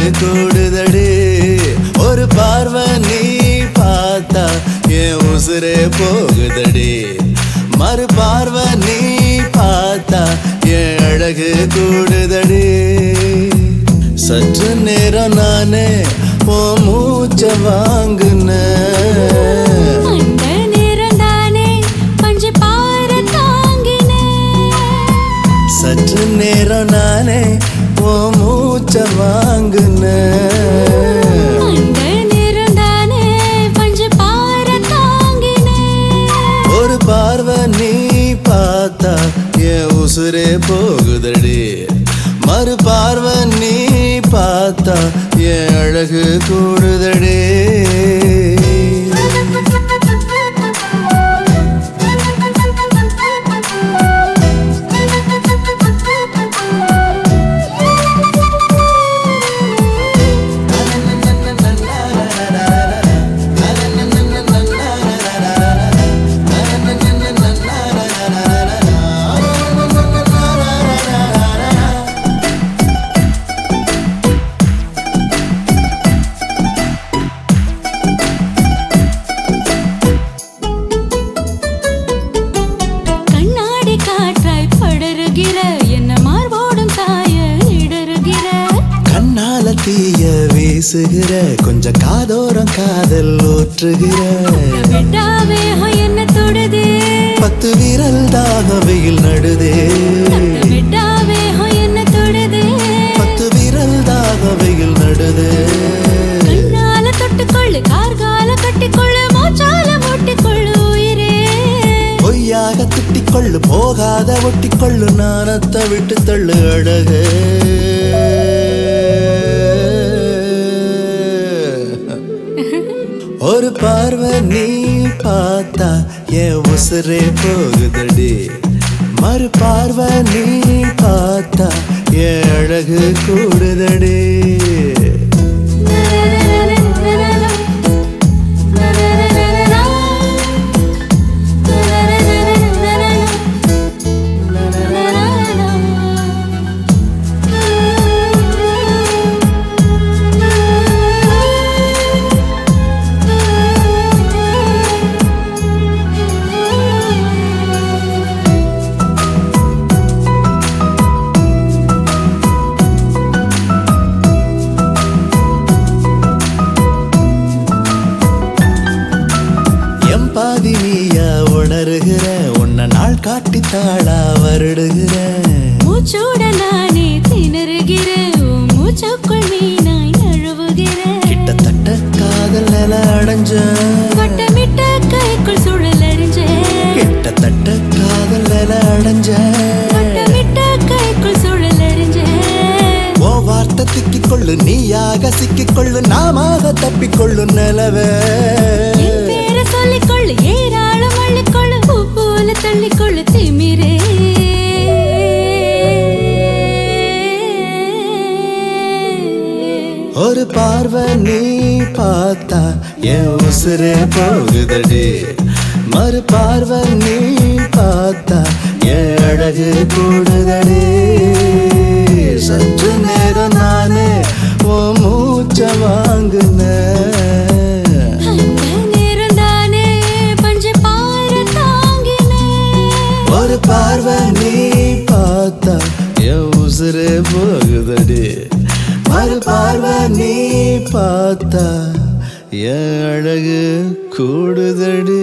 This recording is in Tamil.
கூடுதடி ஒரு பார்வை நீ பார்த்தா என் உசுரே போகுதடி மறு பார்வை நீ பார்த்தா என் அழகு கூடுதடி சற்று நேரம் நானே ஓ மூச்ச வாங்குனேன் அந்த நேரம்தானே பஞ்சு பார தாங்கினேன் சற்று நேரம் நானே ஓ மூச்ச வாங்குனேன் அந்த நேரம்தானே பஞ்சு பார தாங்கினேன் ஒரு பார்வை நீ பார்த்தா என் உசுரே போகுதடி மறு பார்வை நீ பார்த்தா என் அழகு கூடுதடி கண்ணாடி காற்றாய் படருகிற என்ன மார்போடும் சாய இடருகிற கண்ணால தீய வீசுகிற கொஞ்சம் காதோரம் காதல் ஊற்றுகிற விட்டாவே என்ன தொடுதே பத்து விரல் தாக வெயில் நடுதே விட்டாவே என்ன தொடுதே பத்து விரல் தாக வெயில் நடுதே கண்ணால தொட்டுக்கொள்ளு கார்கால கட்டிக்கொள்ளு மூச்சால மூட்டிக்கொள்ளு உயிரே பொய்யாக திட்டிக்கொள்ளு போகாத ஒட்டிக்கொள்ளு நாணத்தை விட்டு தள்ளு அழகு ஒரு பார்வை நீ பார்த்தா என் உசுரே போகுதடி மறு பார்வை நீ பார்த்தா என் அழகு கூடுதடி எம்பாதி நீயா உணர்கிற உன்னை நாள் காட்டி தாளா வருடுகிறேன் மூச்சோட நானே திணறுகிறேன் உன் மூச்சுக்குள் மீனாய் நழுவுகிறேன் கிட்டத்தட்ட காதல் நில அடைஞ்ச வட்டமிட்ட கைக்குள் சுழல் அறிஞ்சேன் கிட்டத்தட்ட காதல் நில அடைஞ்ச வட்டமிட்ட கைக்குள் சுழல் அறிஞ்சேன் ஓ வார்த்தை திக்கிக்கொள்ளு நீயாக சிக்கிக்கொள்ளு நாமாக தப்பிக்கொள்ளு நிலவே என் பேரை சொல்லிக்கொள்ளு ஏராளம் அள்ளிக்கொள்ளு பூ போல தள்ளிக்கொள்ளு திமிரே ஒரு பார்வை நீ பார்த்தா என் உசுரே போகுதடி மறு பார்வை நீ பார்த்தா என் அழகு கூடுதடி சற்று நேரம் நானே ஓ மூச்ச வாங்குனேன் அந்த நேரம்தானே பஞ்சு பார தாங்கினேன் ஒரு பார்வை நீ பார்த்தா என் உசுரே போகுதடி மறு பார்வை நீ பார்த்தா என் அழகு கூடுதடி